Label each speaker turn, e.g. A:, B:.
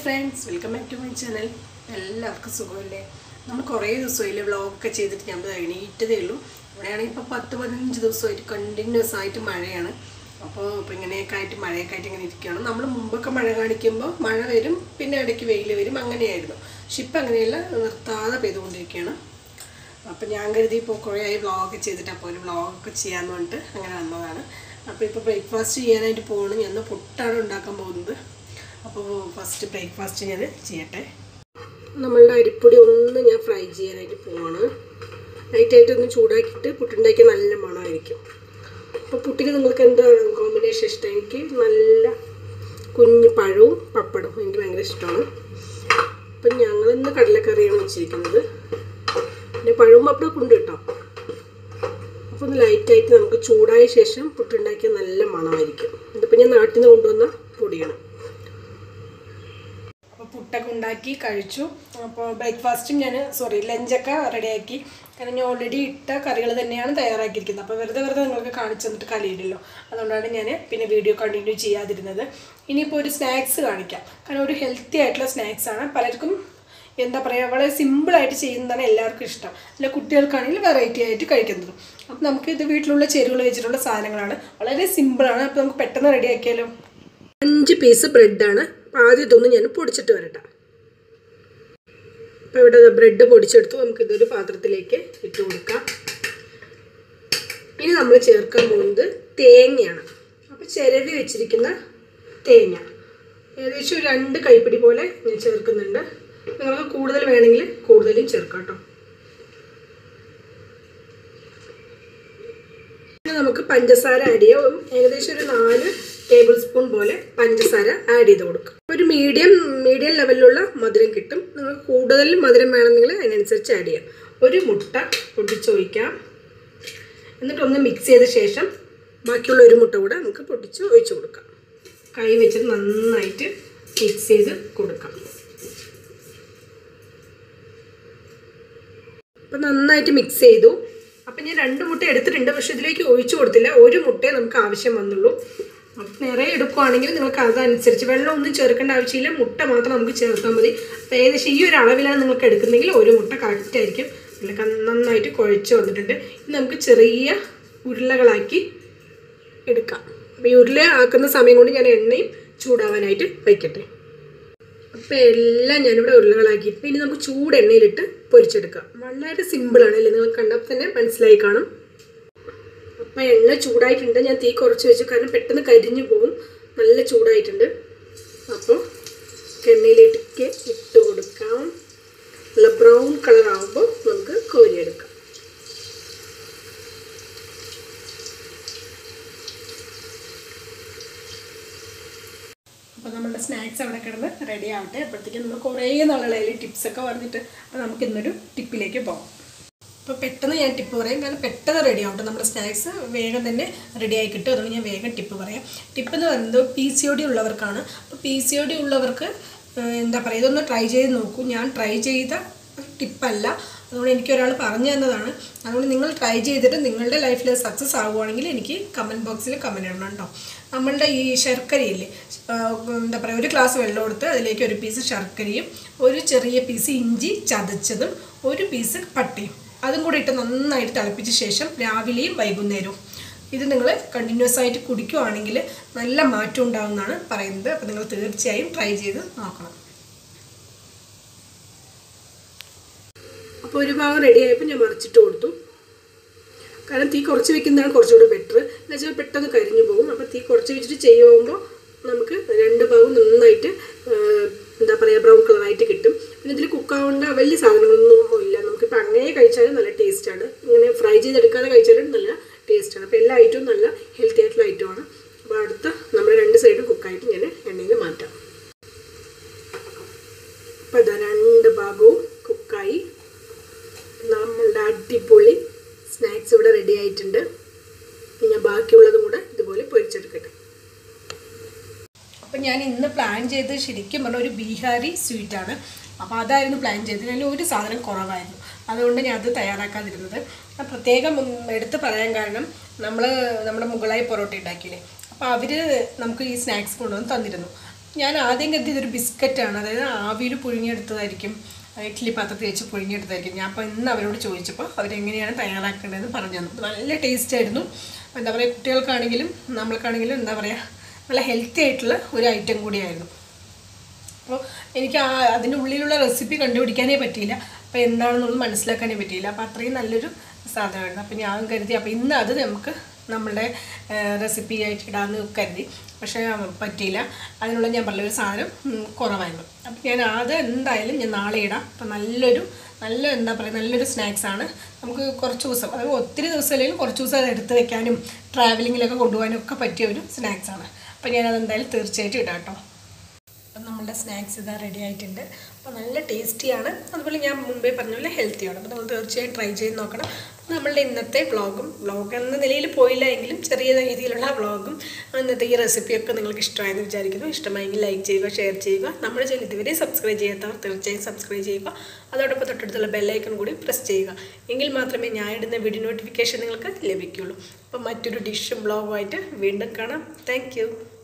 A: friends welcome back to my channel എല്ലാവർക്കും സുഖമല്ലേ നമ്മൾ കുറേ ദിവസമായില്ലേ വ്ളോഗൊക്കെ ചെയ്തിട്ട് ഞാൻ എണീറ്റതേ ഉള്ളൂ ഇവിടെയാണെങ്കിൽ ഇപ്പോൾ പത്ത് പതിനഞ്ച് ദിവസമായിട്ട് കണ്ടിന്യൂസ് ആയിട്ട് മഴയാണ് അപ്പോൾ ഇപ്പോൾ ഇങ്ങനെയൊക്കെ ആയിട്ട് മഴയൊക്കെ ആയിട്ട് ഇങ്ങനെ ഇരിക്കുകയാണ് നമ്മൾ മുമ്പൊക്കെ മഴ കാണിക്കുമ്പോൾ മഴ വരും പിന്നെ ഇടയ്ക്ക് വെയിൽ വരും അങ്ങനെയായിരുന്നു പക്ഷെ ഇപ്പം അങ്ങനെയല്ല നിർത്താതെ പെയ്തുകൊണ്ടിരിക്കുകയാണ് അപ്പം ഞാൻ കരുതി ഇപ്പോൾ കുറേ ആയി വ്ളോഗൊക്കെ ചെയ്തിട്ട് അപ്പോൾ ഒരു വ്ളോഗൊക്കെ ചെയ്യാമെന്ന് പറഞ്ഞിട്ട് അങ്ങനെ വന്നതാണ് അപ്പോൾ ഇപ്പോൾ ബ്രേക്ക്ഫാസ്റ്റ് ചെയ്യാനായിട്ട് പോകണം ഞാൻ ഇന്ന് പുട്ടാണ് ഉണ്ടാക്കാൻ പോകുന്നത് അപ്പോൾ ഫസ്റ്റ് ബ്രേക്ക്ഫാസ്റ്റ് ഞാൻ ചെയ്യട്ടെ നമ്മളുടെ അരിപ്പൊടി ഒന്ന് ഞാൻ ഫ്രൈ ചെയ്യാനായിട്ട് പോവാണ് ലൈറ്റായിട്ട് ഒന്ന് ചൂടാക്കിയിട്ട് പുട്ടുണ്ടാക്കിയാൽ നല്ല മണമായിരിക്കും അപ്പോൾ പുട്ടിന് നിങ്ങൾക്ക് എന്താണ് കോമ്പിനേഷൻ ഇഷ്ടം എനിക്ക് നല്ല കുഞ്ഞ് പഴവും പപ്പടവും എനിക്ക് ഭയങ്കര ഇഷ്ടമാണ് അപ്പം ഞങ്ങളിന്ന് കടലക്കറിയാണ് വെച്ചിരിക്കുന്നത് പിന്നെ പഴവും പപ്പടമൊക്കെ ഉണ്ട് കേട്ടോ അപ്പോൾ ഒന്ന് ലൈറ്റായിട്ട് നമുക്ക് ചൂടായ ശേഷം പുട്ടുണ്ടാക്കിയാൽ നല്ല മണമായിരിക്കും ഇതിപ്പോൾ ഞാൻ നാട്ടിൽ നിന്ന് കൊണ്ടുവന്ന പൊടിയാണ് അപ്പോൾ പുട്ടൊക്കെ ഉണ്ടാക്കി കഴിച്ചു അപ്പോൾ ബ്രേക്ക്ഫാസ്റ്റും ഞാൻ സോറി ലഞ്ചൊക്കെ റെഡിയാക്കി കാരണം ഞാൻ ഓൾറെഡി ഇട്ട കറികൾ തന്നെയാണ് തയ്യാറാക്കിയിരിക്കുന്നത് അപ്പോൾ വെറുതെ വെറുതെ നിങ്ങൾക്ക് കാണിച്ചു തന്നിട്ട് കലിയില്ലല്ലോ അതുകൊണ്ടാണ് ഞാൻ പിന്നെ വീഡിയോ കണ്ടിന്യൂ ചെയ്യാതിരുന്നത് ഇനിയിപ്പോൾ ഒരു സ്നാക്സ് കാണിക്കാം കാരണം ഒരു ഹെൽത്തി ആയിട്ടുള്ള സ്നാക്സ് ആണ് പലർക്കും എന്താ പറയുക വളരെ സിമ്പിളായിട്ട് ചെയ്യുന്നതാണ് എല്ലാവർക്കും ഇഷ്ടം അല്ല കുട്ടികൾക്കാണെങ്കിൽ വെറൈറ്റി ആയിട്ട് കഴിക്കുന്നതും അപ്പം നമുക്ക് ഇത് വീട്ടിലുള്ള ചേരുവകൾ വെച്ചിട്ടുള്ള സാധനങ്ങളാണ് വളരെ സിമ്പിളാണ് അപ്പോൾ നമുക്ക് പെട്ടെന്ന് റെഡിയാക്കിയാലോ അഞ്ച് പീസ് ബ്രെഡാണ് ആദ്യം ഇതൊന്ന് ഞാൻ പൊടിച്ചിട്ട് വരട്ടെ അപ്പോൾ ഇവിടെ ബ്രെഡ് പൊടിച്ചെടുത്തു നമുക്ക് ഇതൊരു പാത്രത്തിലേക്ക് ഇട്ട് കൊടുക്കാം ഇനി നമ്മൾ ചേർക്കാൻ പോകുന്നത് തേങ്ങയാണ് അപ്പോൾ ചിരവി വെച്ചിരിക്കുന്ന തേങ്ങ ഏകദേശം ഒരു രണ്ട് കൈപ്പിടി പോലെ ഞാൻ ചേർക്കുന്നുണ്ട് നിങ്ങൾക്ക് കൂടുതൽ വേണമെങ്കിൽ കൂടുതലും ചേർക്കാം കേട്ടോ പിന്നെ നമുക്ക് പഞ്ചസാര ആഡ് ചെയ്യാം ഏകദേശം ഒരു നാല് ടേബിൾ സ്പൂൺ പോലെ പഞ്ചസാര ആഡ് ചെയ്ത് കൊടുക്കും ഒരു മീഡിയം മീഡിയം ലെവലിലുള്ള മധുരം കിട്ടും നിങ്ങൾക്ക് കൂടുതൽ മധുരം വേണമെങ്കിൽ അതിനനുസരിച്ച് ആഡ് ചെയ്യാം ഒരു മുട്ട പൊട്ടിച്ചൊഴിക്കാം എന്നിട്ട് ഒന്ന് മിക്സ് ചെയ്ത ശേഷം ബാക്കിയുള്ള ഒരു മുട്ട കൂടെ നമുക്ക് പൊട്ടിച്ച് ഒഴിച്ച് കൊടുക്കാം കൈ വെച്ചിട്ട് നന്നായിട്ട് മിക്സ് ചെയ്ത് കൊടുക്കാം അപ്പം നന്നായിട്ട് മിക്സ് ചെയ്തു അപ്പം ഞാൻ രണ്ട് മുട്ട എടുത്തിട്ടുണ്ട് പക്ഷെ ഇതിലേക്ക് ഒഴിച്ചു കൊടുത്തില്ല ഒരു മുട്ടയെ നമുക്ക് ആവശ്യം വന്നുള്ളൂ അപ്പം നിറയെ എടുക്കുവാണെങ്കിൽ നിങ്ങൾക്ക് അതനുസരിച്ച് വെള്ളം ഒന്നും ചേർക്കേണ്ട ആവശ്യമില്ല മുട്ട മാത്രം നമുക്ക് ചേർത്താൽ മതി അപ്പോൾ ഏകദേശം ഈ ഒരു അളവിലാണ് നിങ്ങൾക്ക് എടുക്കുന്നെങ്കിൽ ഒരു മുട്ട കറക്റ്റ് ആയിരിക്കും ഇതിലൊക്കെ നന്നായിട്ട് കുഴച്ച് വന്നിട്ടുണ്ട് ഇനി നമുക്ക് ചെറിയ ഉരുളകളാക്കി എടുക്കാം അപ്പോൾ ഈ ഉരുള ആക്കുന്ന സമയം കൊണ്ട് ഞാൻ എണ്ണയും ചൂടാവാനായിട്ട് വയ്ക്കട്ടെ അപ്പോൾ എല്ലാം ഞാനിവിടെ ഉരുളകളാക്കിയിട്ട് ഇനി നമുക്ക് ചൂട് എണ്ണയിലിട്ട് പൊരിച്ചെടുക്കാം വളരെ സിമ്പിളാണ് അല്ലേ നിങ്ങൾ കണ്ടപ്പോൾ തന്നെ മനസ്സിലായി കാണും അപ്പോൾ എണ്ണ ചൂടായിട്ടുണ്ട് ഞാൻ തീ കുറച്ച് വെച്ചു കാരണം പെട്ടെന്ന് കരിഞ്ഞു പോകും നല്ല ചൂടായിട്ടുണ്ട് അപ്പോൾ എണ്ണയിലേക്ക് ഇട്ട് കൊടുക്കാം നല്ല ബ്രൗൺ കളർ ആകുമ്പോൾ നമുക്ക് കോരിയെടുക്കാം അപ്പോൾ നമ്മുടെ സ്നാക്സ് അവിടെ കിടന്ന് റെഡി ആവട്ടെ അപ്പോഴത്തേക്കും നമ്മൾ കുറേ നാളുകളായാലും ടിപ്സൊക്കെ പറഞ്ഞിട്ട് അപ്പോൾ നമുക്ക് ഇന്നൊരു ടിപ്പിലേക്ക് പോകാം അപ്പോൾ പെട്ടെന്ന് ഞാൻ ടിപ്പ് പറയും കാരണം പെട്ടെന്ന് റെഡി ആവട്ടെ നമ്മുടെ സ്നാക്സ് വേഗം തന്നെ റെഡി ആയി കിട്ടും അതുകൊണ്ട് ഞാൻ വേഗം ടിപ്പ് പറയാം ടിപ്പ് എന്ന് പറയുന്നത് പി സി ഒ ഡി ഉള്ളവർക്കാണ് അപ്പോൾ പി സി ഒ ഡി ഉള്ളവർക്ക് എന്താ പറയുക ഇതൊന്ന് ട്രൈ ചെയ്ത് നോക്കൂ ഞാൻ ട്രൈ ചെയ്ത ടിപ്പല്ല അതുകൊണ്ട് എനിക്ക് ഒരാൾ പറഞ്ഞു തന്നതാണ് അതുകൊണ്ട് നിങ്ങൾ ട്രൈ ചെയ്തിട്ട് നിങ്ങളുടെ ലൈഫിൽ സക്സസ് ആവുകയാണെങ്കിൽ എനിക്ക് കമൻറ്റ് ബോക്സിൽ കമൻറ്റ് ഇടണം കേട്ടോ നമ്മളുടെ ഈ ശർക്കരയില്ലേ എന്താ പറയുക ഒരു ഗ്ലാസ് വെള്ളം എടുത്ത് അതിലേക്ക് ഒരു പീസ് ശർക്കരയും ഒരു ചെറിയ പീസ് ഇഞ്ചി ചതച്ചതും ഒരു പീസ് പട്ടയും അതും കൂടി ഇട്ട് നന്നായിട്ട് തിളപ്പിച്ച ശേഷം രാവിലെയും വൈകുന്നേരവും ഇത് നിങ്ങൾ കണ്ടിന്യൂസ് ആയിട്ട് കുടിക്കുവാണെങ്കിൽ നല്ല മാറ്റം ഉണ്ടാകുമെന്നാണ് പറയുന്നത് അപ്പോൾ നിങ്ങൾ തീർച്ചയായും ട്രൈ ചെയ്ത് നോക്കണം അപ്പോൾ ഒരു ഭാഗം റെഡി ആയപ്പോൾ ഞാൻ മറിച്ചിട്ട് കൊടുത്തു കാരണം തീ കുറച്ച് വെക്കുന്നതാണ് കുറച്ചുകൂടി ബെറ്റർ എന്ന് വെച്ചാൽ പെട്ടെന്ന് കരിഞ്ഞു പോകും അപ്പോൾ തീ കുറച്ച് വെച്ചിട്ട് ചെയ്യുമ്പോൾ നമുക്ക് രണ്ട് ഭാഗവും നന്നായിട്ട് എന്താ പറയുക ബ്രൗൺ കളറായിട്ട് കിട്ടും പിന്നെ ഇതിൽ കുക്കാവേണ്ട വലിയ സാധനങ്ങളൊന്നും ഇല്ല നമുക്കിപ്പോൾ അങ്ങനെ കഴിച്ചാലും നല്ല ടേസ്റ്റാണ് ഇങ്ങനെ ഫ്രൈ ചെയ്തെടുക്കാതെ കഴിച്ചാലും നല്ല ടേസ്റ്റാണ് അപ്പോൾ എല്ലാ ഐറ്റവും നല്ല ഹെൽത്തി ആയിട്ടുള്ള ഐറ്റമാണ് അപ്പോൾ അടുത്ത നമ്മുടെ രണ്ട് സൈഡും കുക്കായിട്ട് ഞാൻ എണ്ണയിൽ മാറ്റാം അപ്പോൾ ഇതാ രണ്ട് ഭാഗവും കുക്കായി നമ്മളുടെ അടിപൊളി സ്നാക്സ് ഇവിടെ റെഡി ആയിട്ടുണ്ട് ഇനി ഞാൻ ബാക്കിയുള്ളതും കൂടെ ഇതുപോലെ പൊരിച്ചെടുക്കട്ടെ അപ്പം ഞാൻ ഇന്ന് പ്ലാൻ ചെയ്ത് ശരിക്കും പറഞ്ഞ ഒരു ബീഹാരി സ്വീറ്റാണ് അപ്പോൾ അതായിരുന്നു പ്ലാൻ ചെയ്തത് അതിൽ ഒരു സാധനം കുറവായിരുന്നു അതുകൊണ്ട് ഞാൻ അത് തയ്യാറാക്കാതിരുന്നത് പ്രത്യേകം എടുത്ത് പറയാൻ കാരണം നമ്മൾ നമ്മുടെ മുകളായി പൊറോട്ട ഉണ്ടാക്കിയില്ലേ അപ്പോൾ അവർ നമുക്ക് ഈ സ്നാക്സ് കൊണ്ടുവന്ന് തന്നിരുന്നു ഞാൻ ആദ്യം കരുതിയത് ഒരു ബിസ്ക്കറ്റാണ് അതായത് ആവിയിൽ പുഴുങ്ങിയെടുത്തതായിരിക്കും ഇഡ്ഡലി പാത്രത്തിൽ വെച്ച് പുഴുങ്ങിയെടുത്തായിരിക്കും ഞാൻ അപ്പോൾ ഇന്ന് അവരോട് ചോദിച്ചപ്പോൾ അവരെങ്ങനെയാണ് തയ്യാറാക്കേണ്ടതെന്ന് പറഞ്ഞു തന്നു അപ്പോൾ നല്ല ടേസ്റ്റ് ആയിരുന്നു അപ്പോൾ എന്താ പറയുക കുട്ടികൾക്കാണെങ്കിലും നമ്മൾക്കാണെങ്കിലും എന്താ പറയുക നല്ല ഹെൽത്തി ആയിട്ടുള്ള ഒരു ഐറ്റം കൂടിയായിരുന്നു അപ്പോൾ എനിക്ക് ആ അതിൻ്റെ ഉള്ളിലുള്ള റെസിപ്പി കണ്ടുപിടിക്കാനേ പറ്റിയില്ല അപ്പോൾ എന്താണെന്നുള്ളത് മനസ്സിലാക്കാനേ പറ്റിയില്ല അപ്പോൾ അത്രയും നല്ലൊരു സാധനമായിരുന്നു അപ്പോൾ ഞാൻ കരുതി അപ്പോൾ ഇന്ന് അത് നമുക്ക് നമ്മളുടെ റെസിപ്പി ആയിട്ട് ഇടാമെന്ന് കരുതി പക്ഷേ പറ്റിയില്ല അതിനുള്ള ഞാൻ പറഞ്ഞ ഒരു സാധനം ഉം, കുറവായിരുന്നു അപ്പോൾ ഞാൻ അത് എന്തായാലും ഞാൻ നാളെ ഇടാം അപ്പോൾ നല്ലൊരു നല്ല എന്താ പറയുക നല്ലൊരു സ്നാക്സ് ആണ് നമുക്ക് കുറച്ച് ദിവസം അതായത് ഒത്തിരി ദിവസം അല്ലെങ്കിൽ കുറച്ച് ദിവസം അത് എടുത്ത് വെക്കാനും ട്രാവലിങ്ങിലൊക്കെ കൊണ്ടുപോകാനും ഒക്കെ പറ്റിയ ഒരു സ്നാക്സ് ആണ് അപ്പോൾ ഞാനത് എന്തായാലും തീർച്ചയായിട്ടും ഇടാം കേട്ടോ അപ്പം നമ്മളുടെ സ്നാക്സ് ഇതാ റെഡി ആയിട്ടുണ്ട് അപ്പോൾ നല്ല ടേസ്റ്റിയാണ് അതുപോലെ ഞാൻ മുമ്പേ പറഞ്ഞ പോലെ ഹെൽത്തിയാണ് അപ്പോൾ നമ്മൾ തീർച്ചയായും ട്രൈ ചെയ്ത് നോക്കണം അപ്പോൾ നമ്മളുടെ ഇന്നത്തെ വ്ളോഗും വ്ളോഗ് എന്ന നിലയിൽ പോയില്ല എങ്കിലും ചെറിയ രീതിയിലുള്ള വ്ളോഗും ഇന്നത്തെ ഈ റെസിപ്പിയൊക്കെ നിങ്ങൾക്ക് ഇഷ്ടമായെന്ന് വിചാരിക്കുന്നു ഇഷ്ടമായെങ്കിൽ ലൈക്ക് ചെയ്യുക ഷെയർ ചെയ്യുക നമ്മുടെ ചാനൽ ഇതുവരെ സബ്സ്ക്രൈബ് ചെയ്യാത്തവർ തീർച്ചയായും സബ്സ്ക്രൈബ് ചെയ്യുക അതോടൊപ്പം തൊട്ടടുത്തുള്ള ബെല്ലൈക്കൺ കൂടി പ്രസ് ചെയ്യുക എങ്കിൽ മാത്രമേ ഞാൻ ഇടുന്ന വീഡിയോ നോട്ടിഫിക്കേഷൻ നിങ്ങൾക്ക് ലഭിക്കുകയുള്ളൂ അപ്പോൾ മറ്റൊരു ഡിഷും വ്ളോഗുമായിട്ട് വീണ്ടും കാണാം താങ്ക്